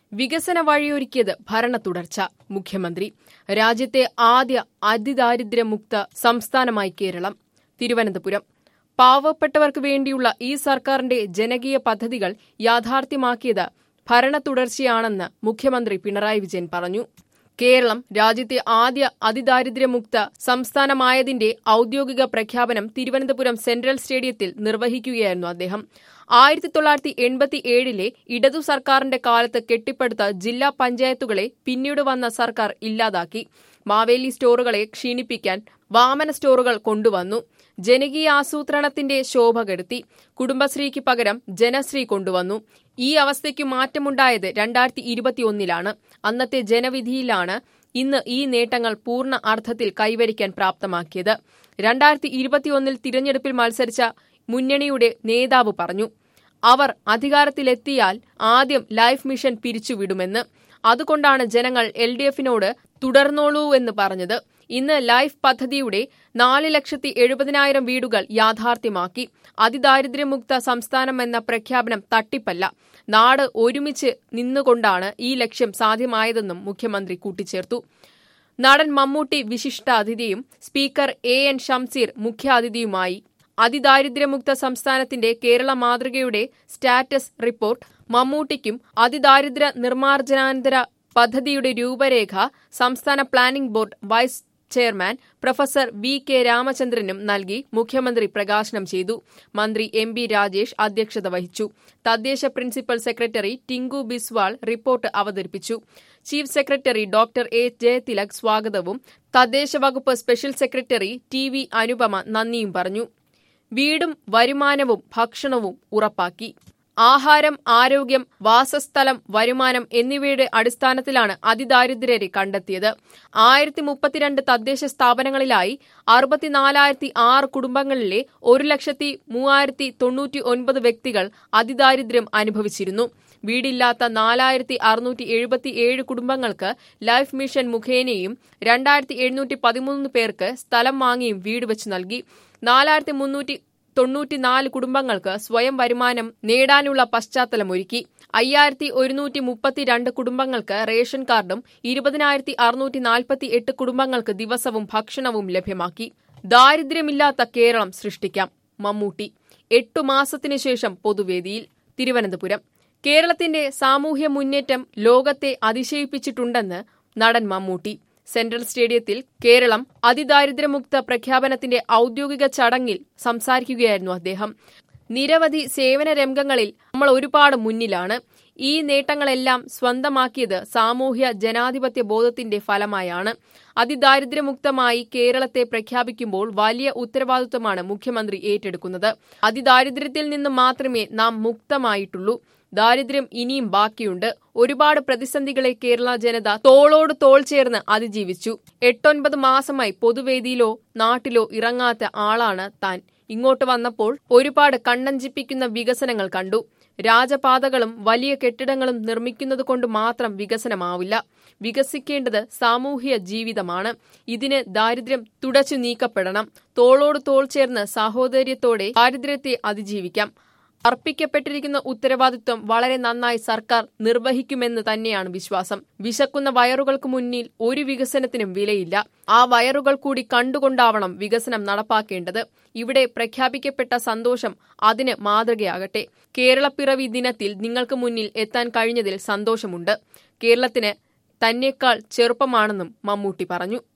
വികസന വഴിയൊരുക്കിയത് ഭരണ തുടർച്ച മുഖ്യമന്ത്രി രാജ്യത്തെ ആദ്യ അതിദാരിദ്ര്യമുക്ത സംസ്ഥാനമായി കേരളം തിരുവനന്തപുരം പാവപ്പെട്ടവർക്ക് വേണ്ടിയുള്ള ഈ സർക്കാരിന്റെ ജനകീയ പദ്ധതികൾ യാഥാർത്ഥ്യമാക്കിയത് ഭരണ തുടർച്ചയാണെന്ന് മുഖ്യമന്ത്രി പിണറായി വിജയൻ പറഞ്ഞു കേരളം രാജ്യത്തെ ആദ്യ അതിദാരിദ്ര്യമുക്ത സംസ്ഥാനമായതിന്റെ ഔദ്യോഗിക പ്രഖ്യാപനം തിരുവനന്തപുരം സെൻട്രൽ സ്റ്റേഡിയത്തിൽ നിർവഹിക്കുകയായിരുന്നു അദ്ദേഹം ആയിരത്തി തൊള്ളായിരത്തി എൺപത്തി ഏഴിലെ ഇടതു സർക്കാരിന്റെ കാലത്ത് കെട്ടിപ്പടുത്ത ജില്ലാ പഞ്ചായത്തുകളെ പിന്നീട് വന്ന സർക്കാർ ഇല്ലാതാക്കി മാവേലി സ്റ്റോറുകളെ ക്ഷീണിപ്പിക്കാൻ വാമന സ്റ്റോറുകൾ കൊണ്ടുവന്നു ജനകീയ ആസൂത്രണത്തിന്റെ ശോഭ കെടുത്തി കുടുംബശ്രീക്ക് പകരം ജനശ്രീ കൊണ്ടുവന്നു ഈ അവസ്ഥയ്ക്ക് മാറ്റമുണ്ടായത് രണ്ടായിരത്തി ഇരുപത്തിയൊന്നിലാണ് അന്നത്തെ ജനവിധിയിലാണ് ഇന്ന് ഈ നേട്ടങ്ങൾ പൂർണ്ണ അർത്ഥത്തിൽ കൈവരിക്കാൻ പ്രാപ്തമാക്കിയത് രണ്ടായിരത്തി ഇരുപത്തിയൊന്നിൽ തിരഞ്ഞെടുപ്പിൽ മത്സരിച്ച മുന്നണിയുടെ നേതാവ് പറഞ്ഞു അവർ അധികാരത്തിലെത്തിയാൽ ആദ്യം ലൈഫ് മിഷൻ പിരിച്ചുവിടുമെന്ന് അതുകൊണ്ടാണ് ജനങ്ങൾ എൽ ഡി എഫിനോട് തുടർന്നോളൂ എന്ന് പറഞ്ഞത് ഇന്ന് ലൈഫ് പദ്ധതിയുടെ നാല് ലക്ഷത്തി എഴുപതിനായിരം വീടുകൾ യാഥാർത്ഥ്യമാക്കി അതിദാരിദ്ര്യമുക്ത സംസ്ഥാനം എന്ന പ്രഖ്യാപനം തട്ടിപ്പല്ല നാട് ഒരുമിച്ച് നിന്നുകൊണ്ടാണ് ഈ ലക്ഷ്യം സാധ്യമായതെന്നും മുഖ്യമന്ത്രി കൂട്ടിച്ചേർത്തു നടൻ മമ്മൂട്ടി വിശിഷ്ട അതിഥിയും സ്പീക്കർ എ എൻ ഷംസീർ മുഖ്യാതിഥിയുമായി അതിദാരിദ്ര്യമുക്ത സംസ്ഥാനത്തിന്റെ കേരള മാതൃകയുടെ സ്റ്റാറ്റസ് റിപ്പോർട്ട് മമ്മൂട്ടിക്കും അതിദാരിദ്ര്യ നിർമ്മാർജ്ജനാനന്തര പദ്ധതിയുടെ രൂപരേഖ സംസ്ഥാന planning board vice chairman professor V K രാമചന്ദ്രനും നൽകി മുഖ്യമന്ത്രി പ്രകാശനം ചെയ്തു മന്ത്രി എം ബി രാജേഷ് അധ്യക്ഷത വഹിച്ചു തദ്ദേശ principal secretary Tinku Biswal report അവതരിപ്പിച്ചു chief secretary doctor A Jayathilak സ്വാഗതവും തദ്ദേശ വകുപ്പ് special secretary T V Anupama നന്ദിയും പറഞ്ഞു വീടും വരുമാനവും ഭക്ഷണവും ഉറപ്പാക്കി ആഹാരം ആരോഗ്യം വാസസ്ഥലം വരുമാനം എന്നിവയുടെ അടിസ്ഥാനത്തിലാണ് അതിദാരിദ്ര്യരെ കണ്ടെത്തിയത് ആയിരത്തി മുപ്പത്തിരണ്ട് തദ്ദേശ സ്ഥാപനങ്ങളിലായി അറുപത്തിനാലായിരത്തി ആറ് കുടുംബങ്ങളിലെ ഒരു ലക്ഷത്തി മൂവായിരത്തി തൊണ്ണൂറ്റി ഒൻപത് വ്യക്തികൾ അതിദാരിദ്ര്യം അനുഭവിച്ചിരുന്നു വീടില്ലാത്ത നാലായിരത്തി അറുന്നൂറ്റി എഴുപത്തി ഏഴ് കുടുംബങ്ങൾക്ക് ലൈഫ് മിഷൻ മുഖേനയും രണ്ടായിരത്തി എഴുന്നൂറ്റി പതിമൂന്ന് പേർക്ക് സ്ഥലം വാങ്ങിയും വീട് വെച്ച് നൽകി നാലായിരത്തി മുന്നൂറ്റി തൊണ്ണൂറ്റിനാല് കുടുംബങ്ങൾക്ക് സ്വയം വരുമാനം നേടാനുള്ള പശ്ചാത്തലമൊരുക്കി അയ്യായിരത്തി ഒരുന്നൂറ്റി മുപ്പത്തിരണ്ട് കുടുംബങ്ങൾക്ക് റേഷൻ കാർഡും ഇരുപതിനായിരത്തി അറുന്നൂറ്റി നാൽപ്പത്തി എട്ട് കുടുംബങ്ങൾക്ക് ദിവസവും ഭക്ഷണവും ലഭ്യമാക്കി ദാരിദ്ര്യമില്ലാത്ത കേരളം സൃഷ്ടിക്കാം മമ്മൂട്ടി എട്ടു മാസത്തിനു ശേഷം പൊതുവേദിയിൽ തിരുവനന്തപുരം കേരളത്തിന്റെ സാമൂഹ്യ മുന്നേറ്റം ലോകത്തെ അതിശയിപ്പിച്ചിട്ടുണ്ടെന്ന് നടൻ മമ്മൂട്ടി സെൻട്രൽ സ്റ്റേഡിയത്തിൽ കേരളം അതിദാരിദ്ര്യമുക്ത പ്രഖ്യാപനത്തിന്റെ ഔദ്യോഗിക ചടങ്ങിൽ സംസാരിക്കുകയായിരുന്നു അദ്ദേഹം നിരവധി സേവന രംഗങ്ങളിൽ നമ്മൾ ഒരുപാട് മുന്നിലാണ് ഈ നേട്ടങ്ങളെല്ലാം സ്വന്തമാക്കിയത് സാമൂഹ്യ ജനാധിപത്യ ബോധത്തിന്റെ ഫലമായാണ് അതിദാരിദ്ര്യമുക്തമായി കേരളത്തെ പ്രഖ്യാപിക്കുമ്പോൾ വലിയ ഉത്തരവാദിത്വമാണ് മുഖ്യമന്ത്രി ഏറ്റെടുക്കുന്നത് അതിദാരിദ്ര്യത്തിൽ നിന്ന് മാത്രമേ നാം മുക്തമായിട്ടുള്ളൂ ദാരിദ്ര്യം ഇനിയും ബാക്കിയുണ്ട് ഒരുപാട് പ്രതിസന്ധികളെ കേരള ജനത തോളോട് തോൾ ചേർന്ന് അതിജീവിച്ചു എട്ടൊൻപത് മാസമായി പൊതുവേദിയിലോ നാട്ടിലോ ഇറങ്ങാത്ത ആളാണ് താൻ ഇങ്ങോട്ട് വന്നപ്പോൾ ഒരുപാട് കണ്ണഞ്ചിപ്പിക്കുന്ന വികസനങ്ങൾ കണ്ടു രാജപാതകളും വലിയ കെട്ടിടങ്ങളും നിർമ്മിക്കുന്നത് കൊണ്ട് മാത്രം വികസനമാവില്ല വികസിക്കേണ്ടത് സാമൂഹ്യ ജീവിതമാണ് ഇതിന് ദാരിദ്ര്യം തുടച്ചു നീക്കപ്പെടണം തോളോട് തോൾ ചേർന്ന് സാഹോദര്യത്തോടെ ദാരിദ്ര്യത്തെ അതിജീവിക്കാം അർപ്പിക്കപ്പെട്ടിരിക്കുന്ന ഉത്തരവാദിത്വം വളരെ നന്നായി സർക്കാർ നിർവഹിക്കുമെന്ന് തന്നെയാണ് വിശ്വാസം വിശക്കുന്ന വയറുകൾക്ക് മുന്നിൽ ഒരു വികസനത്തിനും വിലയില്ല ആ വയറുകൾ കൂടി കണ്ടുകൊണ്ടാവണം വികസനം നടപ്പാക്കേണ്ടത് ഇവിടെ പ്രഖ്യാപിക്കപ്പെട്ട സന്തോഷം അതിന് മാതൃകയാകട്ടെ കേരളപ്പിറവി ദിനത്തിൽ നിങ്ങൾക്ക് മുന്നിൽ എത്താൻ കഴിഞ്ഞതിൽ സന്തോഷമുണ്ട് കേരളത്തിന് തന്നേക്കാൾ ചെറുപ്പമാണെന്നും മമ്മൂട്ടി പറഞ്ഞു